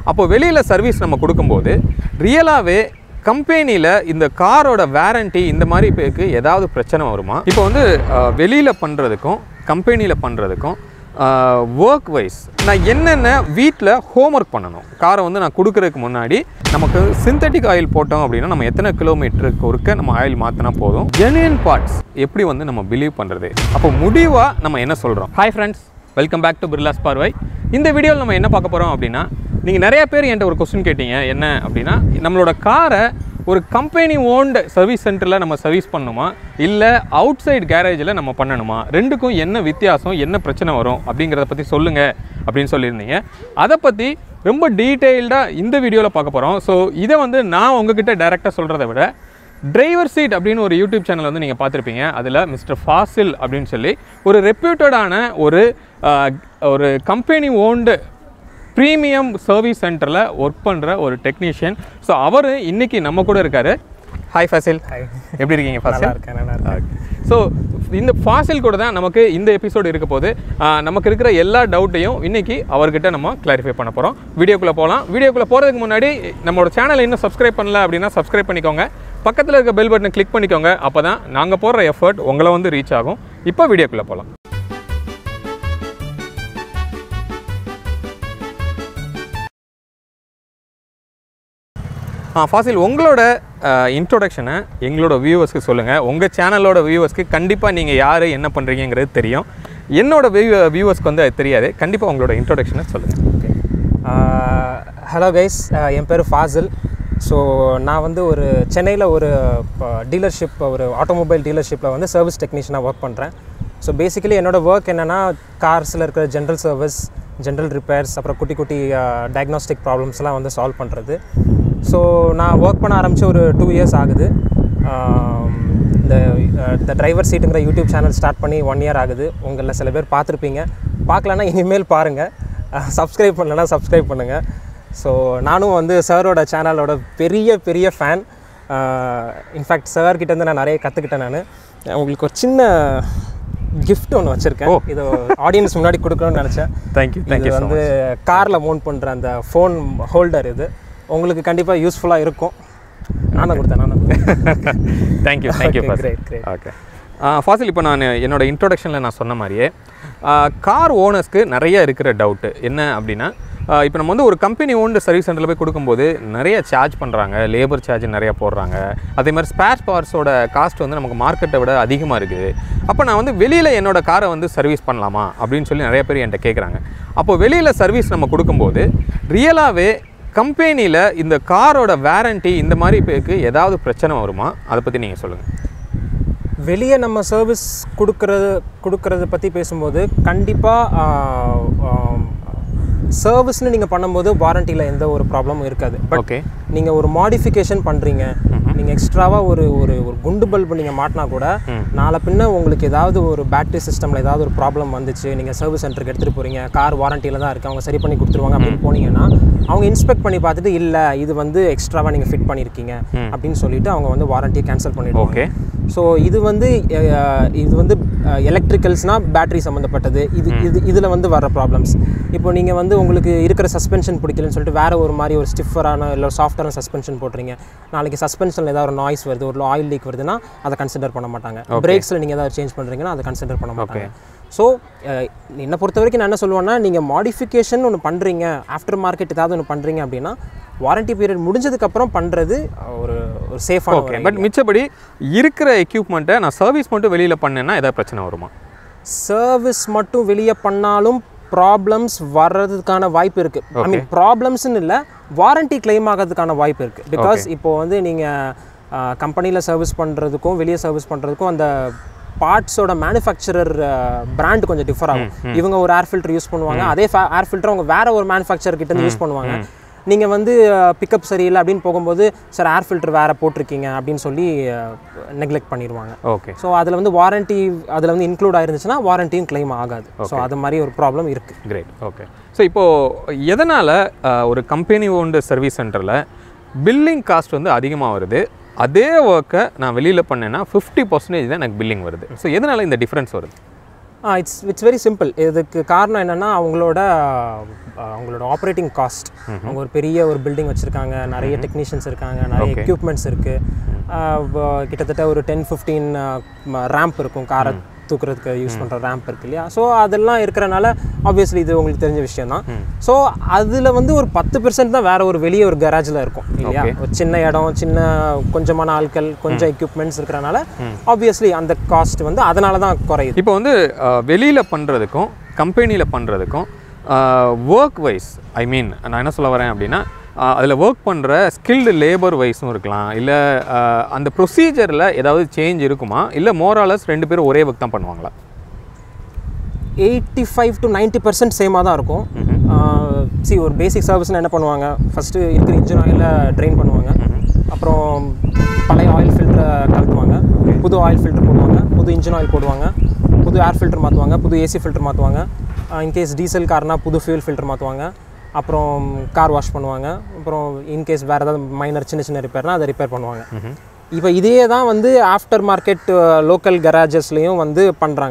அப்போ வெளியில் சர்வீஸ் நம்ம கொடுக்கும்போது ரியலாகவே கம்பெனியில் இந்த காரோட வேரண்டி இந்த மாதிரி பேருக்கு ஏதாவது பிரச்சனை வருமா இப்போ வந்து வெளியில் பண்ணுறதுக்கும் கம்பெனியில் பண்ணுறதுக்கும் ஒர்க் வைஸ் நான் என்னென்ன வீட்டில் ஹோம்ஒர்க் பண்ணணும் காரை வந்து நான் கொடுக்கறதுக்கு முன்னாடி நமக்கு சிந்தட்டிக் ஆயில் போட்டோம் அப்படின்னா நம்ம எத்தனை கிலோமீட்டருக்கு ஒருக்க நம்ம ஆயில் மாற்றினா போதும் ஜெனுவன் பார்ட்ஸ் எப்படி வந்து நம்ம பிலீவ் பண்ணுறது அப்போ முடிவாக நம்ம என்ன சொல்கிறோம் hi friends welcome back to பிர்லாஸ் பார்வை இந்த வீடியோவில் நம்ம என்ன பார்க்க போகிறோம் அப்படின்னா நீங்கள் நிறைய பேர் என்கிட்ட ஒரு கொஸ்டின் கேட்டீங்க என்ன அப்படின்னா நம்மளோட காரை ஒரு கம்பெனி ஓன்டு சர்வீஸ் சென்டரில் நம்ம சர்வீஸ் பண்ணணுமா இல்லை அவுட் சைடு கேரேஜில் நம்ம பண்ணணுமா ரெண்டுக்கும் என்ன வித்தியாசம் என்ன பிரச்சனை வரும் அப்படிங்கிறத பற்றி சொல்லுங்கள் அப்படின்னு சொல்லியிருந்தீங்க அதை பற்றி ரொம்ப டீட்டெயில்டாக இந்த வீடியோவில் பார்க்க போகிறோம் ஸோ இதை வந்து நான் உங்ககிட்ட டைரெக்டாக சொல்கிறத விட டிரைவர் சீட் அப்படின்னு ஒரு யூடியூப் சேனல் வந்து நீங்கள் பார்த்துருப்பீங்க அதில் மிஸ்டர் ஃபாசில் அப்படின்னு சொல்லி ஒரு ரெப்யூட்டடான ஒரு ஆஹ், ஒரு கம்பெனி ஓன்டு ப்ரீமியம் சர்வீஸ் சென்டரில் ஒர்க் பண்ணுற ஒரு டெக்னீஷியன் ஸோ அவர் இன்னைக்கு நம்ம கூட இருக்காரு ஹாய் ஃபாசில் Hi. எப்படி இருக்கீங்க நல்லா ஃபாசில் இருக்கேன் நல்லா இருக்கேன் ஸோ இந்த ஃபாசில் கூட தான் நமக்கு இந்த எபிசோடு இருக்க போது ஆஹ், நமக்கு இருக்கிற எல்லா டவுட்டையும் இன்னைக்கு அவர்கிட்ட நம்ம கிளாரிஃபை பண்ண போகிறோம் வீடியோக்குள்ளே போகலாம் வீடியோக்குள்ளே போகிறதுக்கு முன்னாடி நம்மளோட சேனலை இன்னும் சப்ஸ்கிரைப் பண்ணல அப்படின்னா சப்ஸ்கிரைப் பண்ணிக்கோங்க பக்கத்தில் இருக்க பெல் பட்டனை கிளிக் பண்ணிக்கோங்க அப்போ தான் நாங்கள் போடுற எஃபர்ட் உங்களை வந்து ரீச் ஆகும் இப்போ வீடியோக்குள்ளே போகலாம் ஆ ஃபாசில் உங்களோட இன்ட்ரோடக்ஷனை எங்களோட வியூவர்ஸ்க்கு சொல்லுங்கள் உங்கள் சேனலோட வியூவர்ஸ்க்கு கண்டிப்பாக நீங்கள் யார் என்ன பண்ணுறீங்கிறது தெரியும் என்னோட வியூ வியூவர்ஸ்க்கு வந்து அது தெரியாது கண்டிப்பாக உங்களோட இன்ட்ரோடக்ஷனை சொல்லுங்கள் ஓகே ஹலோ கைஸ் என் பேர் ஃபாசில் ஸோ நான் வந்து ஒரு சென்னையில் ஒரு டீலர்ஷிப் ஒரு ஆட்டோமொபைல் டீலர்ஷிப்பில் வந்து சர்வீஸ் டெக்னீஷியனாக ஒர்க் பண்ணுறேன் ஸோ பேசிக்கலி என்னோடய ஒர்க் என்னென்னா கார்ஸில் இருக்கிற ஜென்ரல் சர்வீஸ் ஜென்ரல் ரிப்பேர்ஸ் அப்புறம் குட்டி குட்டி டயக்னாஸ்டிக் ப்ராப்ளம்ஸ்லாம் வந்து சால்வ் பண்ணுறது ஸோ நான் ஒர்க் பண்ண ஆரம்பித்து ஒரு டூ இயர்ஸ் ஆகுது ஆம், இந்த இந்த டிரைவர் சீட்டுங்கிற யூடியூப் சேனல் ஸ்டார்ட் பண்ணி ஒன் இயர் ஆகுது உங்களில் சில பேர் பார்த்துருப்பீங்க பார்க்கலன்னா இனிமேல் பாருங்கள் சப்ஸ்கிரைப் பண்ணலன்னா சப்ஸ்கிரைப் பண்ணுங்கள் ஸோ நானும் வந்து சாரோட சேனலோட பெரிய பெரிய ஃபேன் இன்ஃபேக்ட் சார் கிட்டேருந்து நான் நிறைய கற்றுக்கிட்டேன் நான் உங்களுக்கு ஒரு சின்ன gift ஒன்று வச்சுருக்கேன் இது ஆடியன்ஸ் முன்னாடி கொடுக்கணும்னு நினச்சேன் தேங்க்யூ இது தேங்க்யூ வந்து காரில் மவுண்ட் பண்ணுற அந்த ஃபோன் ஹோல்டர் இது உங்களுக்கு கண்டிப்பாக யூஸ்ஃபுல்லாக இருக்கும் நான் தான் கொடுத்தேன் நான் தான் கொடுத்தேன் thank you thank you Okay, great, great. Okay Fazil இப்போ நான் என்னோட இன்ட்ரோடக்ஷனில் நான் சொன்ன மாதிரியே கார் ஓனர்ஸ்க்கு நிறைய இருக்கிற டவுட்டு என்ன அப்படின்னா இப்போ நம்ம வந்து ஒரு கம்பெனி ஓன்டு சர்வீஸ் சென்டரில் போய் கொடுக்கும்போது நிறைய சார்ஜ் பண்ணுறாங்க லேபர் சார்ஜ் நிறைய போடுறாங்க அதே மாதிரி ஸ்பேர் பார்ட்ஸோட காஸ்ட் வந்து நமக்கு மார்க்கெட்டை விட அதிகமாக இருக்குது அப்போ நான் வந்து வெளியில் என்னோட காரை வந்து சர்வீஸ் பண்ணலாமா அப்படின்னு சொல்லி நிறைய பேர் என்கிட்ட கேட்குறாங்க அப்போ வெளியில் சர்வீஸ் நம்ம கொடுக்கும்போது ரியலாகவே கம்பெனியில் இந்த காரோட வேரண்டி இந்த மாதிரி பேருக்கு ஏதாவது பிரச்சனை வருமா அதை பற்றி நீங்கள் சொல்லுங்கள் வெளியே நம்ம சர்வீஸ் கொடுக்கறது கொடுக்கறத பற்றி பேசும்போது கண்டிப்பாக சர்வீஸ்னு நீங்கள் பண்ணும்போது வாரண்டியில் எந்த ஒரு ப்ராப்ளமும் இருக்காது பட் ஓகே நீங்கள் ஒரு மாடிஃபிகேஷன் பண்ணுறீங்க நீங்கள் எக்ஸ்ட்ராவாக ஒரு ஒரு ஒரு குண்டு பல்பு நீங்கள் மாட்டினா கூட நாளை பின்ன உங்களுக்கு ஏதாவது ஒரு பேட்டரி சிஸ்டமில் ஏதாவது ஒரு ப்ராப்ளம் வந்துச்சு நீங்கள் சர்வீஸ் சென்டருக்கு எடுத்துகிட்டு போகிறீங்க கார் வாரண்டியில் தான் இருக்குது அவங்க சரி பண்ணி கொடுத்துருவாங்க அப்படின்னு போனீங்கன்னா அவங்க இன்ஸ்பெக்ட் பண்ணி பார்த்துட்டு இல்லை இது வந்து எக்ஸ்ட்ராவாக நீங்கள் ஃபிட் பண்ணியிருக்கீங்க அப்படின்னு சொல்லிட்டு அவங்க வந்து வாரண்டியை கேன்சல் பண்ணிடுவாங்க ஓகே ஸோ இது வந்து அஹ், இது வந்து எலக்ட்ரிக்கல்ஸ்னால் பேட்டரி சம்மந்தப்பட்டது இது இது இதில் வந்து வர ப்ராப்ளம்ஸ் இப்போ நீங்கள் வந்து உங்களுக்கு இருக்கிற சஸ்பென்ஷன் பிடிக்கலன்னு சொல்லிட்டு வேறு ஒரு மாதிரி ஒரு ஸ்டிஃபரான இல்லை சாஃப்டான சஸ்பென்ஷன் போட்டுறீங்க நாளைக்கு சஸ்பென்ஷனில் ஏதாவது ஒரு நாய்ஸ் வருது ஒரு ஆயில் லீக் வருதுன்னா அதை கன்சிடர் பண்ண மாட்டாங்க பிரேக்ஸில் நீங்கள் ஏதாவது சேஞ்ச் பண்ணுறீங்கன்னா அதை கன்சிடர் பண்ண மாட்டாங்க ஸோ என்னை பொறுத்த வரைக்கும் நான் என்ன சொல்லுவேன்னா நீங்கள் மாடிஃபிகேஷன் ஒன்று பண்ணுறீங்க ஆஃப்டர் மார்க்கெட் ஏதாவது ஒன்று பண்ணுறீங்க அப்படின்னா வாரண்டி பீரியட் முடிஞ்சதுக்கப்புறம் பண்ணுறது ஒரு ஒரு சேஃபான ஓகே பட் மிச்சபடி இருக்கிற எக்யூப்மெண்ட்டை நான் சர்வீஸ் மட்டும் வெளியில் பண்ணேன்னா ஏதாவது பிரச்சனை வருமா சர்வீஸ் மட்டும் வெளியே பண்ணாலும் ப்ராப்ளம்ஸ் வர்றதுக்கான வாய்ப்பு இருக்குது ஐ மீன் ப்ராப்ளம்ஸ்னு இல்லை வாரண்டி கிளைம் ஆகிறதுக்கான வாய்ப்பு இருக்குது பிகாஸ் இப்போ வந்து நீங்கள் கம்பெனியில் சர்வீஸ் பண்ணுறதுக்கும் வெளியே சர்வீஸ் பண்ணுறதுக்கும் அந்த பார்ட்ஸோட மேனுஃபேக்சரர் பிராண்ட் கொஞ்சம் டிஃபர் ஆகும் இவங்க ஒரு ஏர் ஃபில்டர் யூஸ் பண்ணுவாங்க அதே ஏர் ஃபில்டர் அவங்க வேற ஒரு மேனுஃபேக்சர் கிட்ட இருந்து யூஸ் பண்ணுவாங்க நீங்கள் வந்து பிக்கப் சரியில்லை அப்படின்னு போகும்போது சார் ஏர் ஃபில்டர் வேறு போட்டிருக்கீங்க அப்படின்னு சொல்லி நெக்லெக்ட் பண்ணிடுவாங்க ஓகே ஸோ அதில் வந்து வாரண்டி அதில் வந்து இன்க்ளூட் ஆயிருந்துச்சுன்னா வாரண்டியும் claim ஆகாது ஸோ அது மாதிரி ஒரு ப்ராப்ளம் இருக்குது கிரேட் ஓகே ஸோ இப்போது எதனால் ஒரு கம்பெனி ஓன்டு சர்வீஸ் சென்டரில் பில்லிங் காஸ்ட் வந்து அதிகமாக வருது அதே ஒர்க்கை நான் வெளியில் பண்ணேன்னா ஃபிஃப்டி பர்சன்டேஜ் தான் எனக்கு பில்லிங் வருது ஸோ எதனால் இந்த டிஃப்ரென்ஸ் வருது ah it's it's very simple இதுக்கு காரணம் என்னென்னா அவங்களோட ஆ, அவங்களோட ஆப்ரேட்டிங் காஸ்ட் அவங்க ஒரு பெரிய ஒரு பில்டிங் வச்சுருக்காங்க நிறைய டெக்னீஷியன்ஸ் இருக்காங்க நிறைய எக்யூப்மெண்ட்ஸ் இருக்குது கிட்டத்தட்ட ஒரு டென் ஃபிஃப்டீன் ரேம்ப் இருக்கும் காரை தூக்குறதுக்கு யூஸ் பண்ணுற ரேம்ப் இருக்கு இல்லையா ஸோ அதெல்லாம் இருக்கிறனால ஆப்வியஸ்லி இது உங்களுக்கு தெரிஞ்ச விஷயம் தான் ஸோ அதில் வந்து ஒரு பத்து பெர்சன்ட் தான் வேற ஒரு வெளியே ஒரு கராஜில் இருக்கும் இல்லையா ஒரு சின்ன இடம் சின்ன கொஞ்சமான ஆட்கள் கொஞ்சம் எக்யூப்மெண்ட்ஸ் இருக்கிறனால ஆப்வியஸ்லி அந்த காஸ்ட் வந்து அதனால தான் குறையுது இப்போ வந்து வெளியில் பண்ணுறதுக்கும் கம்பெனியில் பண்ணுறதுக்கும் ஒர்க் வைஸ் ஐ மீன் நான் என்ன சொல்ல வரேன் அப்படின்னா அதில் ஒர்க் பண்ணுற ஸ்கில்டு லேபர் வைஸும் இருக்கலாம் இல்லை அந்த ப்ரொசீஜரில் ஏதாவது சேஞ்ச் இருக்குமா இல்லை மோராலஸ் ரெண்டு பேரும் ஒரே ஒர்க் தான் பண்ணுவாங்களா eighty five to ninety percent சேமாக தான் இருக்கும் சி ஒரு பேசிக் சர்வீஸ்னு என்ன பண்ணுவாங்க ஃபஸ்ட்டு இருக்கிற இன்ஜின் ஆயிலில் ட்ரெயின் பண்ணுவாங்க அப்புறம் பழைய ஆயில் ஃபில்டரை கலக்குவாங்க புது ஆயில் ஃபில்டர் போடுவாங்க புது இன்ஜின் ஆயில் போடுவாங்க புது ஏர் ஃபில்டர் மாற்றுவாங்க புது ஏசி ஃபில்டர் மாற்றுவாங்க இன்கேஸ் டீசல் கார்னா புது ஃபியூல் ஃபில்டர் மாற்றுவாங்க அப்புறம் கார் வாஷ் பண்ணுவாங்க அப்புறம் இன்கேஸ் வேறு ஏதாவது மைனர் சின்ன சின்ன ரிப்பேர்னால் அதை ரிப்பேர் பண்ணுவாங்க இப்போ இதே தான் வந்து ஆஃப்டர் மார்க்கெட் லோக்கல் கராஜஸ்லேயும் வந்து பண்ணுறாங்க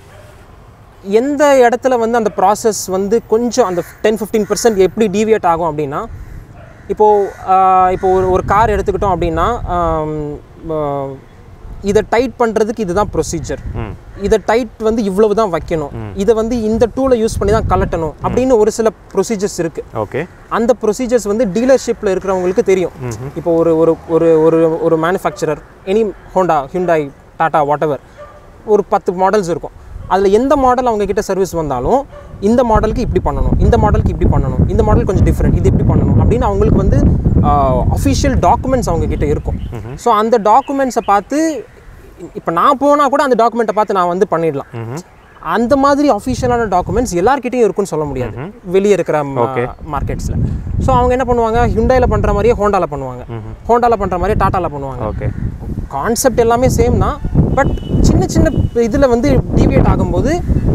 எந்த இடத்துல வந்து அந்த ப்ராசஸ் வந்து கொஞ்சம் அந்த டென் ஃபிஃப்டீன் பர்சன்ட் எப்படி டீவியேட் ஆகும் அப்படின்னா இப்போது இப்போ ஒரு ஒரு கார் எடுத்துக்கிட்டோம் அப்படின்னா ஆம், ஆ, இதை டைட் பண்ணுறதுக்கு இதுதான் ப்ரொசீஜர் ம் இதை டைட் வந்து இவ்வளவு தான் வைக்கணும் இதை வந்து இந்த டூலை யூஸ் பண்ணி தான் கலட்டணும் அப்படின்னு ஒரு சில ப்ரொசீஜர்ஸ் இருக்குது ஓகே அந்த ப்ரொசீஜர்ஸ் வந்து டீலர்ஷிப்பில் இருக்கிறவங்களுக்கு தெரியும் இப்போ ஒரு ஒரு ஒரு ஒரு ஒரு manufacturer any Honda Hyundai Tata what ஒரு பத்து மாடல்ஸ் இருக்கும் அதில் எந்த மாடல் அவங்க கிட்ட சர்வீஸ் வந்தாலும் இந்த மாடலுக்கு இப்படி பண்ணணும் இந்த மாடலுக்கு இப்படி பண்ணணும் இந்த மாடல் கொஞ்சம் டிஃப்ரெண்ட் இது இப்படி பண்ணணும் அப்படின்னு அவங்களுக்கு வந்து அஃபிஷியல் டாக்குமெண்ட்ஸ் அவங்க கிட்ட இருக்கும் ஸோ அந்த டாக்குமெண்ட்ஸை பார்த்து இப்போ நான் போனால் கூட அந்த டாக்குமெண்ட்டை பார்த்து நான் வந்து பண்ணிடலாம் அந்த மாதிரி அஃபிஷியலான டாக்குமெண்ட்ஸ் எல்லார்கிட்டயும் இருக்குன்னு சொல்ல முடியாது வெளியே இருக்கிற மார்க்கெட்ஸில் ஸோ அவங்க என்ன பண்ணுவாங்க ஹிண்டாயில் பண்ணுற மாதிரியே ஹோண்டாவில் பண்ணுவாங்க ஹோண்டாவில் பண்ணுற மாதிரியே டாட்டாவில் பண்ணுவாங்க ஓகே கான்செப்ட் எல்லாமே சேம் தான் பட் சின்ன சின்ன இதில் வந்து டிவியேட் ஆகும்போது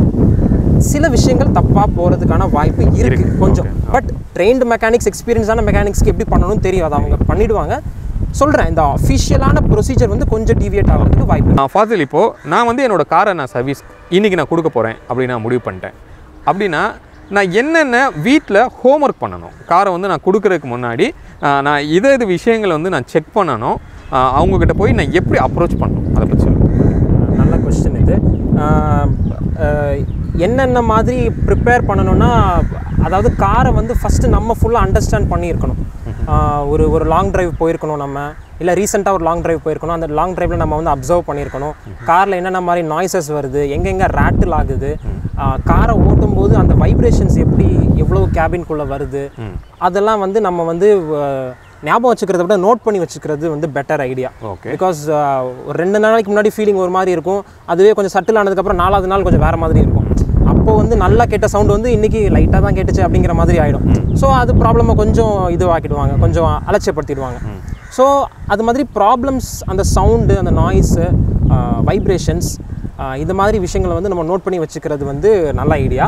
சில விஷயங்கள் தப்பாக போகிறதுக்கான வாய்ப்பு இருக்கு கொஞ்சம் பட் ட்ரெயின்டு மெக்கானிக்ஸ் எக்ஸ்பீரியன்ஸான மெக்கானிக்ஸ்க்கு எப்படி பண்ணணும்னு தெரியும் அதை அவங்க பண்ணிடுவாங்க சொல்கிறேன் இந்த அஃபிஷியலான ப்ரொசீஜர் வந்து கொஞ்சம் டிவியேட் ஆகிறதுக்கு வாய்ப்பு நான் ஃபாசில் இப்போது நான் வந்து என்னோட காரை நான் சர்வீஸ் இன்றைக்கி நான் கொடுக்க போகிறேன் அப்படின்னு நான் முடிவு பண்ணிட்டேன் அப்படின்னா நான் என்னென்ன வீட்டில் ஹோம்ஒர்க் பண்ணணும் காரை வந்து நான் கொடுக்கறதுக்கு முன்னாடி ஆஹ், நான் இதை இது விஷயங்களை வந்து நான் செக் பண்ணணும் ஆஹ், அவங்கக்கிட்ட போய் நான் எப்படி அப்ரோச் பண்ணணும் அதை பற்றி சொல்லுங்கள் நல்ல கொஸ்டின் இது ஆஹ் ஆஹ் என்னென்ன மாதிரி ப்ரிப்பேர் பண்ணணும்னா அதாவது காரை வந்து ஃபஸ்ட்டு நம்ம ஃபுல்லாக அண்டர்ஸ்டாண்ட் பண்ணியிருக்கணும் ஆஹ் ஒரு ஒரு லாங் டிரைவ் போயிருக்கணும் நம்ம இல்லை ரீசெண்டாக ஒரு லாங் டிரைவ் போயிருக்கணும் அந்த லாங் டிரைவில் நம்ம வந்து அப்சர்வ் பண்ணியிருக்கணும் காரில் என்னென்ன மாதிரி நாய்ஸஸ் வருது எங்கெங்கே ரேட்டில் ஆகுது காரை ஓட்டும்போது அந்த வைப்ரேஷன்ஸ் எப்படி எவ்வளோ கேபின்குள்ளே வருது அதெல்லாம் வந்து நம்ம வந்து ஆஹ் ஞாபகம் வச்சுக்கிறத விட நோட் பண்ணி வச்சுக்கிறது வந்து பெட்டர் ஐடியா ஓகே பிகாஸ் ஒரு ரெண்டு நாளைக்கு முன்னாடி ஃபீலிங் ஒரு மாதிரி இருக்கும் அதுவே கொஞ்சம் சட்டில் ஆனதுக்கப்புறம் நாலாவது நாள் கொஞ்சம் வேறு மாதிரி இருக்கும் அப்போ வந்து நல்லா கேட்ட சவுண்ட் வந்து இன்னைக்கு லைட்டாக தான் கேட்டுச்சு அப்படிங்கிற மாதிரி ஆகிடும் ஸோ அது ப்ராப்ளமை கொஞ்சம் இதுவாக்கிடுவாங்க கொஞ்சம் அலட்சியப்படுத்திடுவாங்க ஸோ அது மாதிரி ப்ராப்ளம்ஸ் அந்த சவுண்டு அந்த நாய்ஸு வைப்ரேஷன்ஸ் இது மாதிரி விஷயங்களை வந்து நம்ம நோட் பண்ணி வச்சுக்கிறது வந்து நல்ல ஐடியா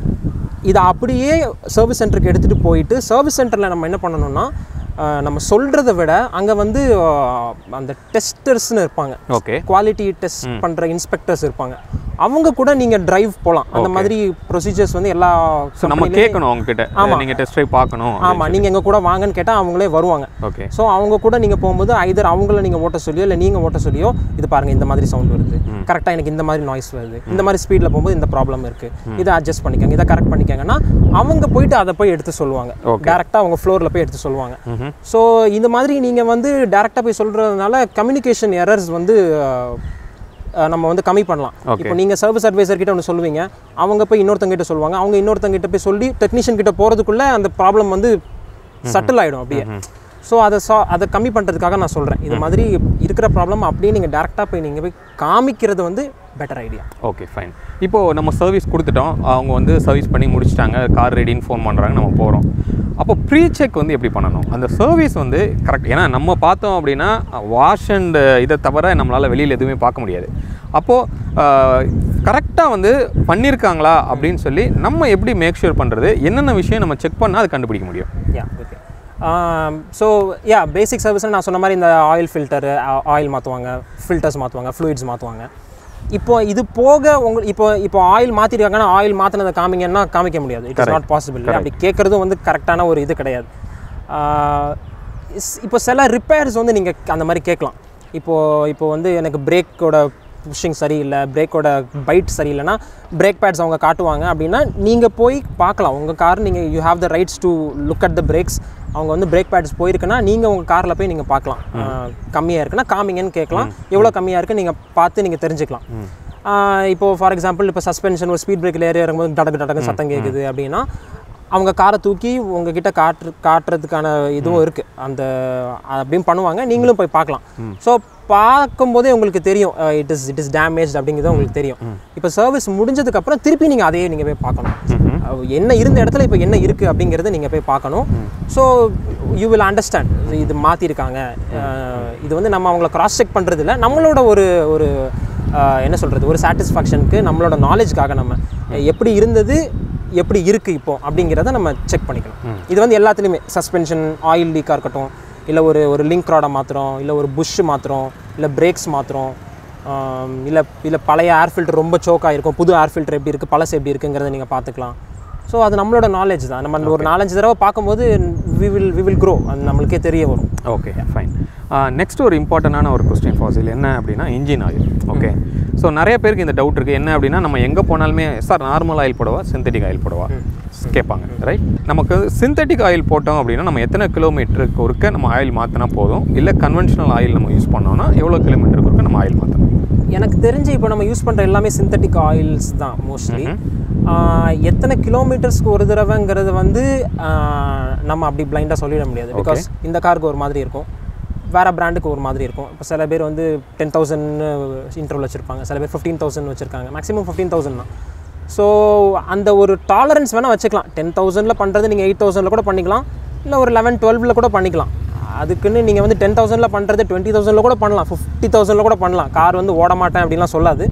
இதை அப்படியே சர்வீஸ் சென்டருக்கு எடுத்துகிட்டு போயிட்டு சர்வீஸ் சென்டரில் நம்ம என்ன பண்ணணும்னா ஆஹ் நம்ம சொல்கிறத விட அங்கே வந்து ஆஹ் அந்த டெஸ்டர்ஸ்னு இருப்பாங்க ஓகே குவாலிட்டி டெஸ்ட் பண்ணுற இன்ஸ்பெக்டர்ஸ் இருப்பாங்க அவங்க கூட நீங்கள் டிரைவ் போகலாம் அந்த மாதிரி ப்ரொசீஜர்ஸ் வந்து எல்லா ஸோ நம்ம கேட்கணும் அவங்கக்கிட்ட நீங்கள் டெஸ்ட் ட்ரைவ் பார்க்கணும் ஆமாம் நீங்கள் எங்கள் கூட வாங்கன்னு கேட்டால் அவங்களே வருவாங்க ஓகே ஸோ அவங்க கூட நீங்கள் போகும்போது ஐதர் அவங்கள நீங்கள் ஓட்ட சொல்லியோ இல்லை நீங்கள் ஓட்ட சொல்லியோ இது பாருங்கள் இந்த மாதிரி சவுண்ட் வருது கரெக்டாக எனக்கு இந்த மாதிரி நாய்ஸ் வருது இந்த மாதிரி ஸ்பீடில் போகும்போது இந்த ப்ராப்ளம் இருக்குது இதை அட்ஜஸ்ட் பண்ணிக்கோங்க இதை கரெக்ட் பண்ணிக்கோங்கன்னா அவங்க போயிட்டு அதை போய் எடுத்து சொல்லுவாங்க Okay. டேரெக்டாக அவங்க ஃப்ளோரில் போய் எடுத்து சொல்லுவாங்க ஸோ இந்த மாதிரி நீங்கள் வந்து டேரெக்டாக போய் சொல்கிறதுனால கம்யூனிகேஷன் எரர்ஸ் வந்து அஹ், அஹ், நம்ம வந்து கம்மி பண்ணலாம் Okay. இப்போ நீங்கள் சர்வீஸ் அட்வைசர் கிட்ட ஒன்று சொல்லுவீங்க அவங்க போய் இன்னொருத்தங்க கிட்ட சொல்லுவாங்க அவங்க இன்னொருத்தங்க கிட்ட போய் சொல்லி டெக்னீஷியன் கிட்ட போகிறதுக்குள்ளே அந்த ப்ராப்ளம் வந்து சட்டில் ஆகிடும் அப்படியே ஸோ அதை சா அதை கம்மி பண்ணுறதுக்காக நான் சொல்கிறேன் இது மாதிரி இருக்கிற ப்ராப்ளம் அப்படியே நீங்கள் டேரெக்டாக போய் நீங்கள் போய் காமிக்கிறது வந்து பெட்டர் ஐடியா ஓகே ஃபைன் இப்போது நம்ம சர்வீஸ் கொடுத்துட்டோம் அவங்க வந்து சர்வீஸ் பண்ணி முடிச்சிட்டாங்க கார் ரெடின்னு ஃபோன் பண்ணுறாங்க நம்ம போகிறோம் அப்போ ப்ரீ செக் வந்து எப்படி பண்ணணும் அந்த சர்வீஸ் வந்து கரெக்ட் ஏன்னா நம்ம பார்த்தோம் அப்படின்னா வாஷ் அண்ட் இதை தவிர நம்மளால் வெளியில் எதுவுமே பார்க்க முடியாது அப்போது கரெக்டாக வந்து பண்ணியிருக்காங்களா அப்படின்னு சொல்லி நம்ம எப்படி மேக் ஷூர் பண்ணுறது என்னென்ன விஷயம் நம்ம செக் பண்ணால் அது கண்டுபிடிக்க முடியும் யா ஓகே ஸோ யா பேசிக் சர்வீஸ்னு நான் சொன்ன மாதிரி இந்த ஆயில் ஃபில்டரு ஆயில் மாற்றுவாங்க ஃபில்டர்ஸ் மாற்றுவாங்க ஃப்ளூயிட்ஸ் மாற்றுவாங்க இப்போ இது போக உங்க இப்போ இப்போ ஆயில் மாற்றிருக்காங்கன்னா ஆயில் மாற்றினதை காமிங்கன்னா காமிக்க முடியாது இட் இஸ் நாட் பாசிபிள் அப்படி கேட்குறதும் வந்து கரெக்டான ஒரு இது கிடையாது ஆஹ் இஸ்- இப்போ சில ரிப்பேர்ஸ் வந்து நீங்கள் அந்த மாதிரி கேட்கலாம் இப்போது இப்போ வந்து எனக்கு பிரேக்கோட புஷிங் சரியில்லை பிரேக்கோட பைட் சரியில்லைன்னா பிரேக் பேட்ஸ் அவங்க காட்டுவாங்க அப்படின்னா நீங்கள் போய் பார்க்கலாம் உங்கள் கார் நீங்கள் you have the rights to look at the brakes அவங்க வந்து பிரேக் பேட்ஸ் போயிருக்குன்னா நீங்கள் உங்கள் காரில் போய் நீங்கள் பார்க்கலாம் கம்மியாக இருக்குன்னா காமிங்கன்னு கேட்கலாம் எவ்வளோ கம்மியாக இருக்குது நீங்கள் பார்த்து நீங்கள் தெரிஞ்சுக்கலாம் ஆஹ் இப்போ ஃபார் எக்ஸாம்பிள் இப்போ சஸ்பென்ஷன் ஒரு ஸ்பீட் பிரேக்கில் ஏறி இறங்கும்போது டடக்கு டடக்கு சத்தம் கேட்குது அப்படின்னா அவங்க காரை தூக்கி உங்ககிட்ட காட்டு காட்டுறதுக்கான இதுவும் இருக்குது அந்த அப்படியும் பண்ணுவாங்க நீங்களும் போய் பார்க்கலாம் ஸோ பார்க்கும்போதே உங்களுக்கு தெரியும் it is it is damage அப்படிங்கிறது உங்களுக்கு தெரியும் இப்போ சர்வீஸ் முடிஞ்சதுக்கப்புறம் திருப்பி நீங்கள் அதையே நீங்கள் போய் பார்க்கணும் அஹ் என்ன இருந்த இடத்துல இப்போ என்ன இருக்குது அப்படிங்கிறத நீங்கள் போய் பார்க்கணும் ஸோ யூ வில் அண்டர்ஸ்டாண்ட் இது மாற்றிருக்காங்க இது வந்து நம்ம அவங்கள கிராஸ் செக் பண்ணுறது இல்லை நம்மளோட ஒரு ஒரு அஹ், என்ன சொல்கிறது ஒரு சாட்டிஸ்ஃபேக்ஷனுக்கு நம்மளோட நாலேஜ்க்காக நம்ம எப்படி இருந்தது எப்படி இருக்குது இப்போ அப்படிங்கிறத நம்ம செக் பண்ணிக்கணும் இது வந்து எல்லாத்துலேயுமே சஸ்பென்ஷன் ஆயில் லீக்காக இருக்கட்டும் இல்லை ஒரு ஒரு லிங்க் ராடை மாற்றுறோம் இல்லை ஒரு புஷ் மாற்றுறோம் இல்லை பிரேக்ஸ் மாற்றுறோம் இல்லை இல்லை பழைய ஏர் ஃபில்டர் ரொம்ப choke ஆகிருக்கும் புது ஏர் ஃபில்டர் எப்படி இருக்குது பழசு எப்படி இருக்குங்கிறத நீங்கள் பார்த்துக்கலாம் ஸோ அது நம்மளோட நாலேஜ் தான் நம்ம ஒரு நாலஞ்சு தடவை பார்க்கும்போது we will we will grow அது நம்மளுக்கே தெரிய வரும் ஓகே ஃபைன் நெக்ஸ்ட் ஒரு இம்பார்ட்டண்டான ஒரு கொஸ்டின் ஃபாசில் என்ன அப்படின்னா இன்ஜின் ஆயில் ஓகே ஸோ நிறைய பேருக்கு இந்த டவுட் இருக்குது என்ன அப்படின்னா நம்ம எங்கே போனாலுமே சார் நார்மல் ஆயில் போடவா சிந்தட்டிக் ஆயில் போடவா கேட்பாங்க ரைட் நமக்கு சிந்தட்டிக் ஆயில் போட்டோம் அப்படின்னா நம்ம எத்தனை கிலோமீட்டருக்கு ஒருக்க நம்ம ஆயில் மாற்றினா போதும் இல்லை கன்வென்ஷனல் ஆயில் நம்ம யூஸ் பண்ணோம்னா எவ்வளோ கிலோமீட்டருக்கு ஒருக்க நம்ம ஆயில் மாற்றணும் எனக்கு தெரிஞ்சு இப்போ நம்ம யூஸ் பண்ணுற எல்லாமே சிந்தட்டிக் ஆயில்ஸ் தான் மோஸ்ட்லி எத்தனை கிலோமீட்டர்ஸ்க்கு ஒரு தடவைங்கிறது வந்து ஆஹ், நம்ம அப்படி பிளைண்டாக சொல்லிட முடியாது பிகாஸ் இந்த காருக்கு ஒரு மாதிரி இருக்கும் வேறு பிராண்டுக்கு ஒரு மாதிரி இருக்கும் இப்போ சில பேர் வந்து டென் தௌசண்ட் இன்டர்வல் வச்சுருப்பாங்க சில பேர் ஃபிஃப்டீன் தௌசண்ட் வச்சுருக்காங்க மேக்ஸிமம் ஃபிஃப்டீன் தௌசண்ட் தான் ஸோ அந்த ஒரு டாலரன்ஸ் வேணால் வச்சுக்கலாம் டென் தௌசண்டில் பண்ணுறது நீங்கள் எயிட் தௌசண்டில் கூட பண்ணிக்கலாம் இல்லை ஒரு லெவன் டுவெல்வில் கூட பண்ணிக்கலாம் அதுக்குன்னு நீங்கள் வந்து டென் தௌசண்டில் பண்ணுறது டுவெண்ட்டி தௌசண்டில் கூட பண்ணலாம் ஃபிஃப்டி தௌசண்டில் கூட பண்ணலாம் கார் வந்து ஓட மாட்டேன் அப்படின்லாம் சொல்லாது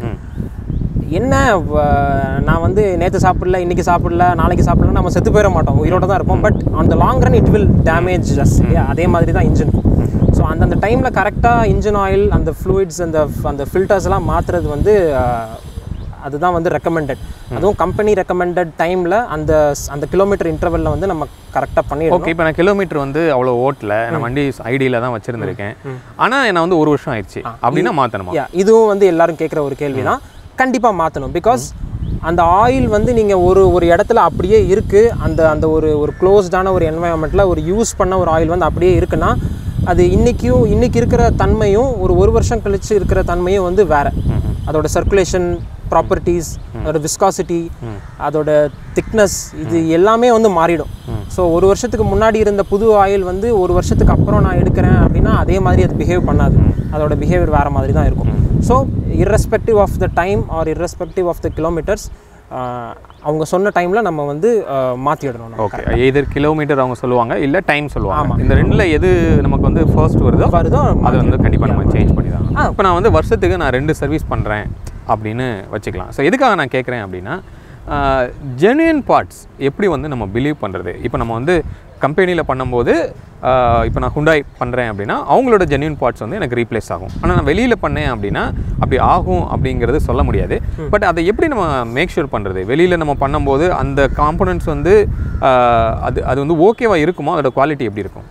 என்ன வ- நான் வந்து நேற்று சாப்பிடல இன்னைக்கு சாப்பிடல நாளைக்கு சாப்பிடல நம்ம செத்து போயிட மாட்டோம் உயிரோட தான் இருப்போம் but on the long run it will damage just அதே மாதிரி தான் இன்ஜின் ஸோ அந்தந்த டைமில் கரெக்டாக இன்ஜின் ஆயில் அந்த ஃப்ளூயிட்ஸ் அந்த அந்த ஃபில்டர்ஸ் எல்லாம் மாற்றுறது வந்து அஹ், அதுதான் வந்து ரெக்கமெண்டட் அதுவும் கம்பெனி ரெக்கமெண்டட் டைமில் அந்த அந்த கிலோமீட்டர் இன்டர்வலில் வந்து நம்ம கரெக்டாக பண்ணிடணும் ஓகே இப்போ நான் கிலோமீட்டர் வந்து அவ்வளோ ஓட்டல நான் வண்டி ஐடியில் தான் வச்சுருந்துருக்கேன் ஆனால் நான் வந்து ஒரு வருஷம் ஆயிடுச்சு அப்படின்னா மாற்றணுமா யா இதுவும் வந்து எல்லாரும் கேட்குற ஒரு கேள்வி தான் கண்டிப்பாக மாற்றணும் பிகாஸ் அந்த ஆயில் வந்து நீங்கள் ஒரு ஒரு இடத்துல அப்படியே இருக்குது அந்த அந்த ஒரு ஒரு க்ளோஸ்டான ஒரு என்வாயன்மெண்ட்டில் ஒரு யூஸ் பண்ண ஒரு ஆயில் வந்து அப்படியே இருக்குன்னா அது இன்றைக்கும் இன்றைக்கி இருக்கிற தன்மையும் ஒரு ஒரு வருஷம் கழிச்சு இருக்கிற தன்மையும் வந்து வேறு அதோட சர்க்குலேஷன் ப்ராப்பர்ட்டிஸ் அதோட விஸ்காசிட்டி அதோட திக்னஸ் இது எல்லாமே வந்து மாறிடும் ஸோ ஒரு வருஷத்துக்கு முன்னாடி இருந்த புது ஆயில் வந்து ஒரு வருஷத்துக்கு அப்புறம் நான் எடுக்கிறேன் அப்படின்னா அதே மாதிரி அது பிஹேவ் பண்ணாது அதோட பிஹேவியர் வேறு மாதிரி தான் இருக்கும் so irrespective of the time or irrespective of the kilometres அவங்க சொன்ன டைமில் நம்ம வந்து மாற்றிடணும் நம்ம ஓகே எதர் கிலோமீட்டர் அவங்க சொல்லுவாங்க இல்லை டைம் சொல்லுவாங்க இந்த ரெண்டில் எது நமக்கு வந்து ஃபர்ஸ்ட் வருதோ வருதோ அது வந்து கண்டிப்பாக நம்ம சேஞ்ச் பண்ணி தான் இப்போ நான் வந்து வருஷத்துக்கு நான் ரெண்டு சர்வீஸ் பண்ணுறேன் அப்படின்னு வச்சுக்கலாம் ஸோ எதுக்காக நான் கேட்குறேன் அப்படின்னா ஜென்யூன் பார்ட்ஸ் எப்படி வந்து நம்ம பிலீவ் பண்ணுறது இப்போ நம்ம வந்து கம்பெனியில் பண்ணும்போது ஆஹ் இப்போ நான் ஹுண்டாய் பண்ணுறேன் அப்படின்னா அவங்களோட ஜென்யூன் பார்ட்ஸ் வந்து எனக்கு ரீப்ளேஸ் ஆகும் ஆனால் நான் வெளியில் பண்ணேன் அப்படின்னா அப்படி ஆகும் அப்படிங்கிறது சொல்ல முடியாது பட் அதை எப்படி நம்ம மேக் ஷூர் பண்ணுறது வெளியில் நம்ம பண்ணும்போது அந்த காம்பனன்ட்ஸ் வந்து ஆஹ் அது அது வந்து ஓகேவா இருக்குமா அதோட குவாலிட்டி எப்படி இருக்கும்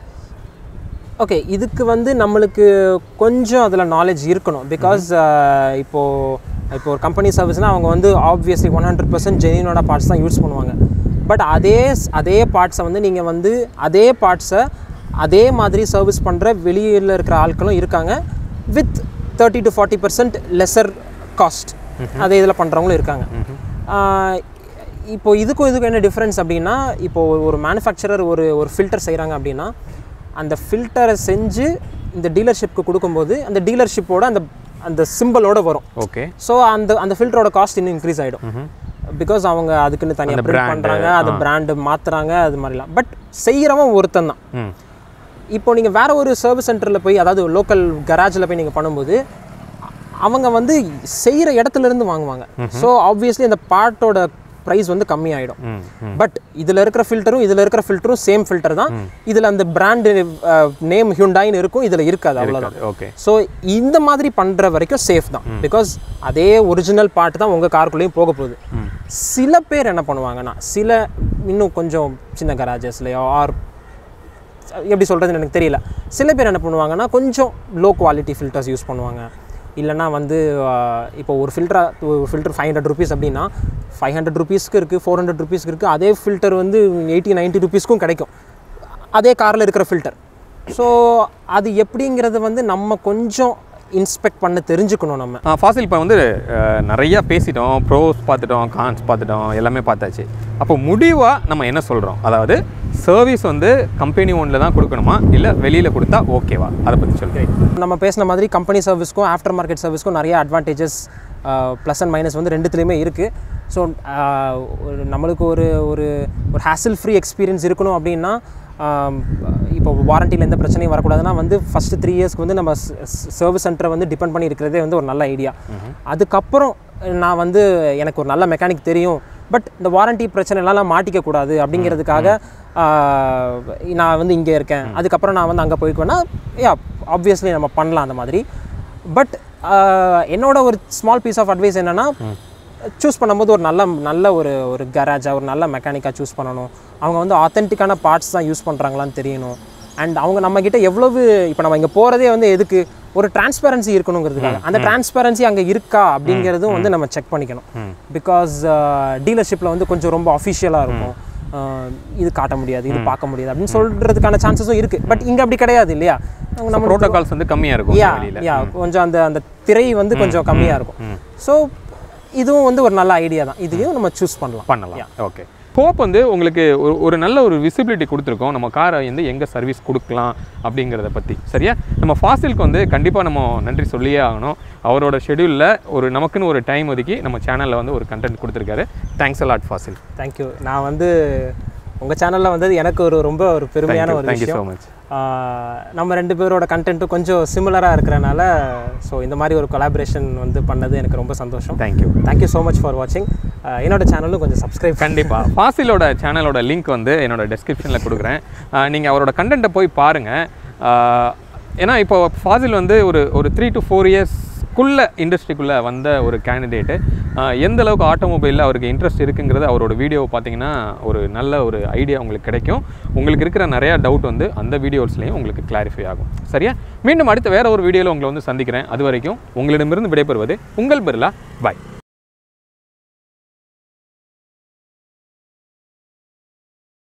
ஓகே இதுக்கு வந்து நம்மளுக்கு கொஞ்சம் அதில் நாலேஜ் இருக்கணும் பிகாஸ் இப்போது இப்போ ஒரு கம்பெனி சர்வீஸ்னால் அவங்க வந்து ஆப்வியஸ்லி ஒன் ஹண்ட்ரட் பர்சன்ட் ஜெனினோட பார்ட்ஸ் தான் யூஸ் பண்ணுவாங்க பட் அதே ஸ்- அதே பார்ட்ஸை வந்து நீங்கள் வந்து அதே பார்ட்ஸை அதே மாதிரி சர்வீஸ் பண்ணுற வெளியில் இருக்கிற ஆட்களும் இருக்காங்க with thirty to forty percent lesser cost அதே இதில் பண்ணுறவங்களும் இருக்காங்க ஆஹ் இப்போ இதுக்கும் இதுக்கும் என்ன டிஃப்ரென்ஸ் அப்படின்னா இப்போ ஒரு- ஒரு மேனுஃபேக்சரர் ஒரு ஒரு ஃபில்டர் செய்கிறாங்க அப்படின்னா அந்த ஃபில்டரை செஞ்சு இந்த டீலர்ஷிப்க்கு கொடுக்கும்போது அந்த டீலர்ஷிப்போட அந்த அந்த சிம்பிளோட வரும் ஓகே ஸோ அந்த அந்த ஃபில்டரோட காஸ்ட் இன்னும் இன்க்ரீஸ் ஆகிடும் பிகாஸ் அவங்க அதுக்குன்னு தனியாக பிரிண்ட் பண்ணுறாங்க அது பிராண்டு மாற்றுறாங்க அது மாதிரிலாம் பட் செய்கிறவன் ஒருத்தன் தான் ம் இப்போ நீங்கள் வேற ஒரு சர்வீஸ் சென்டரில் போய் அதாவது லோக்கல் கராஜில் போய் நீங்கள் பண்ணும்போது அவங்க வந்து செய்கிற இடத்துல இருந்து வாங்குவாங்க ஸோ ஆப்வியஸ்லி அந்த பார்ட்டோட ப்ரைஸ் வந்து கம்மியாயிடும் ம் ம் பட் இதில் இருக்கிற ஃபில்டரும் இதில் இருக்கிற ஃபில்டரும் சேம் ஃபில்டர் தான் இதில் அந்த பிராண்டு நேம் ஹியூண்டாயின்னு இருக்கும் இதில் இருக்காது அவ்வளோதான் ஓகே ஸோ இந்த மாதிரி பண்ணுற வரைக்கும் சேஃப் தான் பிகாஸ் அதே ஒரிஜினல் பார்ட் தான் உங்கள் காருக்குள்ளேயும் போக போகுது சில பேர் என்ன பண்ணுவாங்கன்னா சில இன்னும் கொஞ்சம் சின்ன கராஜஸ்லையோ ஆர் எப்படி சொல்கிறதுன்னு எனக்கு தெரியல சில பேர் என்ன பண்ணுவாங்கன்னா கொஞ்சம் லோ குவாலிட்டி ஃபில்டர்ஸ் யூஸ் பண்ணுவாங்க இல்லைனா வந்து ஆஹ், இப்போ ஒரு ஃபில்டரா ஒரு ஃபில்டர் ஃபைவ் ஹண்ட்ரட் ருபீஸ் அப்படின்னா ஃபைவ் ஹண்ட்ரட் ருபீஸ்க்கு இருக்குது ஃபோர் ஹண்ட்ரட் ருபீஸ்க்கு இருக்குது அதே ஃபில்டர் வந்து எயிட்டி நைன்ட்டி ருபீஸ்க்கும் கிடைக்கும் அதே காரில் இருக்கிற ஃபில்டர் ஸோ அது எப்படிங்கிறது வந்து நம்ம கொஞ்சம் இன்ஸ்பெக்ட் பண்ண தெரிஞ்சுக்கணும் நம்ம ஃபாசில் இப்போ வந்து அஹ், நிறைய பேசிட்டோம் ப்ரோஸ் பார்த்துட்டோம் கான்ஸ் பார்த்துட்டோம் எல்லாமே பார்த்தாச்சு அப்போ முடிவாக நம்ம என்ன சொல்கிறோம் அதாவது சர்வீஸ் வந்து கம்பெனி ஒன்றில் தான் கொடுக்கணுமா இல்லை வெளியில் கொடுத்தா ஓகேவா அதை பற்றி சொல்கிறேன் நம்ம பேசின மாதிரி கம்பெனி சர்வீஸ்க்கும் ஆஃப்டர் மார்க்கெட் சர்வீஸ்க்கும் நிறைய அட்வான்டேஜஸ் ப்ளஸ் அண்ட் மைனஸ் வந்து ரெண்டுத்துலேயுமே இருக்குது ஸோ நம்மளுக்கு ஒரு ஒரு ஒரு ஹேசில் ஃப்ரீ எக்ஸ்பீரியன்ஸ் இருக்கணும் அப்படின்னா ஆம், இப்போ வாரண்டியில் எந்த பிரச்சனையும் வரக்கூடாதுன்னா வந்து ஃபஸ்ட்டு த்ரீ இயர்ஸ்க்கு வந்து நம்ம சர்வீஸ் சென்டரை வந்து டிபெண்ட் பண்ணி இருக்கிறதே வந்து ஒரு நல்ல ஐடியா அதுக்கப்புறம் நான் வந்து எனக்கு ஒரு நல்ல மெக்கானிக் தெரியும் பட் இந்த வாரண்டி பிரச்சனைலாம் மாட்டிக்க கூடாது அப்படிங்கிறதுக்காக ஆஹ், நான் வந்து இங்கே இருக்கேன் அதுக்கப்புறம் நான் வந்து அங்கே போய்க்குவேன்னா யா ஆப்வியஸ்லி நம்ம பண்ணலாம் அந்த மாதிரி பட் என்னோட ஒரு ஸ்மால் பீஸ் ஆஃப் அட்வைஸ் என்னென்னா சூஸ் பண்ணும்போது ஒரு நல்ல நல்ல ஒரு ஒரு கராஜாக ஒரு நல்ல மெக்கானிக்காக சூஸ் பண்ணணும் அவங்க வந்து ஆத்தென்டிக்கான பார்ட்ஸ் தான் யூஸ் பண்ணுறாங்களான்னு தெரியணும் அண்ட் அவங்க நம்மக்கிட்ட எவ்வளவு இப்போ நம்ம இங்கே போகிறதே வந்து எதுக்கு ஒரு டிரான்ஸ்பரன்சி இருக்கணுங்கிறதுக்காக அந்த டிரான்ஸ்பரன்சி அங்கே இருக்கா அப்படிங்கிறதும் வந்து நம்ம செக் பண்ணிக்கணும் பிகாஸ் டீலர்ஷிப்பில் வந்து கொஞ்சம் ரொம்ப அஃபிஷியலாக இருக்கும் அஹ், இது காட்ட முடியாது இது பார்க்க முடியாது அப்படின்னு சொல்கிறதுக்கான சான்சஸும் இருக்குது பட் இங்கே அப்படி கிடையாது இல்லையா நம்ம ப்ரோட்டோகால்ஸ் வந்து கம்மியாக இருக்கும் யா வெளியில் யா கொஞ்சம் அந்த அந்த திரை வந்து கொஞ்சம் கம்மியாக இருக்கும் ஸோ இதுவும் வந்து ஒரு நல்ல ஐடியா தான் இதையும் நம்ம சூஸ் பண்ணலாம் பண்ணலாம் ஓகே ஹோப் வந்து உங்களுக்கு ஒரு ஒரு நல்ல ஒரு விசிபிலிட்டி கொடுத்துருக்கோம் நம்ம காரை வந்து எங்கே சர்வீஸ் கொடுக்கலாம் அப்படிங்கிறத பற்றி சரியா நம்ம ஃபாசிலுக்கு வந்து கண்டிப்பாக நம்ம நன்றி சொல்லியே ஆகணும் அவரோட ஷெடியூலில் ஒரு நமக்குன்னு ஒரு டைம் ஒதுக்கி நம்ம சேனலில் வந்து ஒரு கண்டென்ட் கொடுத்துருக்காரு தேங்க்ஸ் அலாட் ஃபாசில் தேங்க்யூ நான் வந்து உங்கள் சேனலில் வந்தது எனக்கு ஒரு ரொம்ப ஒரு பெருமையான ஒரு தேங்க்யூ ஸோ விஷயம் மச் ஆஹ் நம்ம ரெண்டு பேரோட கண்டென்ட்டும் கொஞ்சம் சிமிலராக இருக்கிறனால ஸோ இந்த மாதிரி ஒரு கொலாபரேஷன் வந்து பண்ணது எனக்கு ரொம்ப சந்தோஷம் thank you thank you so much for வாட்சிங் என்னோட சேனலும் கொஞ்சம் சப்ஸ்கிரைப் கண்டிப்பாக ஃபாசிலோட சேனலோட லிங்க் வந்து என்னோட டெஸ்கிரிப்ஷனில் கொடுக்குறேன் நீங்கள் அவரோட கண்டென்ட்டை போய் பாருங்கள் ஏன்னா இப்போ ஃபாசில் வந்து ஒரு ஒரு த்ரீ டு ஃபோர் இயர்ஸ்க்குள்ளே இண்டஸ்ட்ரிக்குள்ளே வந்த ஒரு கேண்டிடேட்டு எந்த அளவுக்கு ஆட்டோமொபைலில் அவருக்கு இன்ட்ரெஸ்ட் இருக்குங்கிறது அவரோட வீடியோவை பார்த்தீங்கன்னா ஒரு நல்ல ஒரு ஐடியா உங்களுக்கு கிடைக்கும் உங்களுக்கு இருக்கிற நிறையா டவுட் வந்து அந்த வீடியோஸ்லேயும் உங்களுக்கு கிளாரிஃபை ஆகும் சரியா மீண்டும் அடுத்த வேற ஒரு வீடியோவில் உங்களை வந்து சந்திக்கிறேன் அது வரைக்கும் உங்களிடமிருந்து விடைபெறுவது உங்கள் பிர்லா பாய்